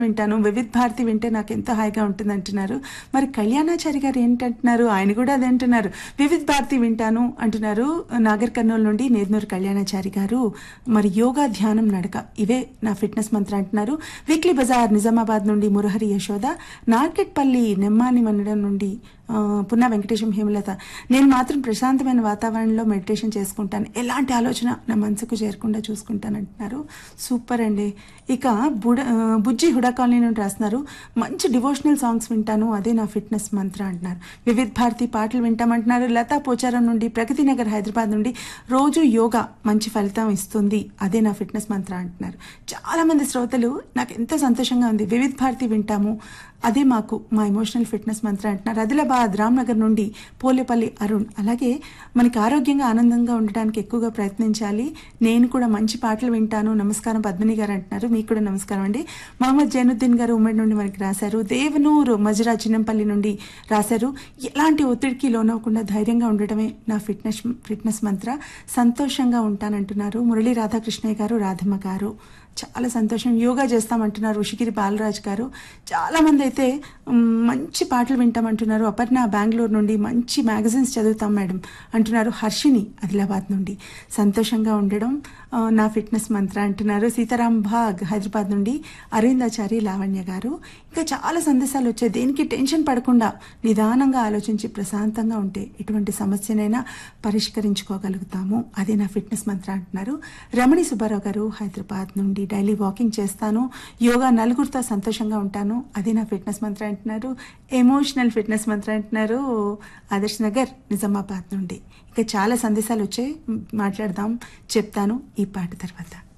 వింటాను వివిధ్ భారతి వింటే నాకు ఎంతో హాయిగా ఉంటుంది అంటున్నారు మరి కళ్యాణాచారి గారు ఏంటంటున్నారు ఆయన కూడా అదే అంటున్నారు వివిధ్ భారతి వింటాను అంటున్నారు నాగర్ కర్నూలు నుండి నేర్నూరు కళ్యాణాచారి గారు మరి యోగా ధ్యానం నడక ఇవే నా ఫిట్నెస్ మంత్రం అంటున్నారు వీక్లీ బజార్ నిజామాబాద్ నుండి మురహరి యశోద నార్కెట్పల్లి నెమ్మాని మండలం నుండి ఆ, పున్నా వెంకటేశం హేమలత నేను మాత్రం ప్రశాంతమైన వాతావరణంలో మెడిటేషన్ చేసుకుంటాను ఎలాంటి ఆలోచన నా మనసుకు చేరకుండా చూసుకుంటాను అంటున్నారు సూపర్ అండి ఇక బుడ ఆ, బుజ్జి హుడా కాలనీ నుండి రాస్తున్నారు మంచి డివోషనల్ సాంగ్స్ వింటాను అదే నా ఫిట్నెస్ మంత్ర అంటున్నారు వివిధ్ భారతి పాటలు వింటామంటున్నారు లతా పోచారం నుండి ప్రగతి నగర్ హైదరాబాద్ నుండి రోజు యోగా మంచి ఫలితం ఇస్తుంది అదే నా ఫిట్నెస్ మంత్ర అంటున్నారు చాలా మంది శ్రోతలు నాకు ఎంతో సంతోషంగా ఉంది వివిధ్ భారతి వింటాము అదే మాకు మా ఎమోషనల్ ఫిట్నెస్ మంత్ర అంటున్నారు ఆదిలాబాద్ రామ్నగర్ నుండి పోలేపల్లి అరుణ్ అలాగే మనకి ఆరోగ్యంగా ఆనందంగా ఉండడానికి ఎక్కువగా ప్రయత్నించాలి నేను కూడా మంచి పాటలు వింటాను నమస్కారం పద్మిని గారు అంటున్నారు మీకు కూడా నమస్కారం అండి మహమ్మద్ జైనుద్దీన్ గారు ఉమ్మడి నుండి మనకి రాశారు దేవనూరు మజరా చిన్నంపల్లి నుండి రాశారు ఎలాంటి ఒత్తిడికి లోనవ్వకుండా ధైర్యంగా ఉండటమే నా ఫిట్నెస్ ఫిట్నెస్ మంత్ర సంతోషంగా ఉంటానంటున్నారు మురళీ రాధాకృష్ణయ్య గారు రాధమ్మ గారు చాలా సంతోషం యోగా చేస్తామంటున్నారు ఋషిగిరి బాలరాజ్ గారు చాలా మంది అయితే మ్, మంచి పాటలు వింటామంటున్నారు అపర్ణ బెంగళూరు నుండి మంచి మ్యాగజైన్స్ చదువుతాం మేడం అంటున్నారు హర్షిని ఆదిలాబాద్ నుండి సంతోషంగా ఉండడం ఆ, నా ఫిట్నెస్ మంత్ర అంటున్నారు సీతారాం భాగ్ హైదరాబాద్ నుండి అరవిందాచారి లావణ్య గారు ఇంకా చాలా సందేశాలు వచ్చాయి దేనికి టెన్షన్ పడకుండా నిదానంగా ఆలోచించి ప్రశాంతంగా ఉంటే ఎటువంటి సమస్యనైనా పరిష్కరించుకోగలుగుతాము అదే నా ఫిట్నెస్ మంత్ర అంటున్నారు రమణి సుబ్బారావు గారు హైదరాబాద్ నుండి డైలీ వాకింగ్ చేస్తాను యోగా నలుగురితో సంతోషంగా ఉంటాను అదే నా ఫిట్నెస్ మంత్ర అంటున్నారు ఎమోషనల్ ఫిట్నెస్ మంత్ర అంటున్నారు ఆదర్శ్ నగర్ నిజామాబాద్ నుండి ఇంకా చాలా సందేశాలు వచ్చాయి మాట్లాడదాం చెప్తాను ఈ పాట తర్వాత